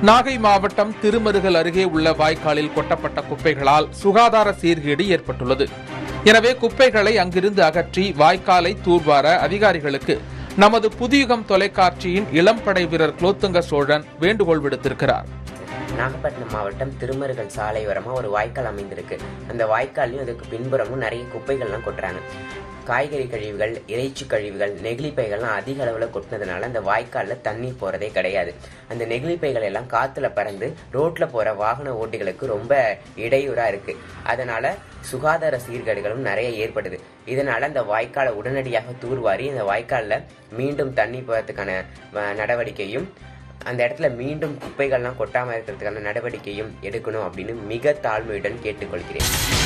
நாகை மாவட்டம் திருமருகல் அருகே உள்ள வாய்க்காலில் கொட்டப்பட்ட குப்பைகளால் சுகாதார சீர்கேடு ஏற்பட்டுள்ளது எனவே குப்பைகளை அங்கிருந்து அகற்றி வாய்க்காலை தூர்வார அதிகாரிகளுக்கு நமது புதியுகம் தொலைக்காட்சியின் இளம்படை வீரர் குலோத்துங்க சோழன் வேண்டுகோள் விடுத்திருக்கிறார் நாகப்பட்டினம் மாவட்டம் திருமருகல் சாலையோரமா ஒரு வாய்க்கால் அமைந்திருக்கு அந்த வாய்க்கால்லையும் அதுக்கு பின்புறமும் நிறைய குப்பைகள்லாம் கொட்டுறாங்க காய்கறி கழிவுகள் இறைச்சி கழிவுகள் நெகிழிப்பைகள்லாம் அதிக அளவில் கொட்டினதுனால அந்த வாய்க்காலில் தண்ணீர் போகிறதே கிடையாது அந்த நெகிழிப்பைகள் எல்லாம் காற்றுல பறந்து ரோட்டில் போகிற வாகன ஓட்டிகளுக்கு ரொம்ப இடையூறாக இருக்குது அதனால் சுகாதார சீர்கேடுகளும் நிறைய ஏற்படுது இதனால் அந்த வாய்க்காலை உடனடியாக தூர்வாரி அந்த வாய்க்காலில் மீண்டும் தண்ணி போகிறதுக்கான அஹ், நடவடிக்கையும் அந்த இடத்துல மீண்டும் குப்பைகள்லாம் கொட்டாமல் இருக்கிறதுக்கான நடவடிக்கையும் எடுக்கணும் அப்படின்னு மிக தாழ்மையுடன் கேட்டுக்கொள்கிறேன்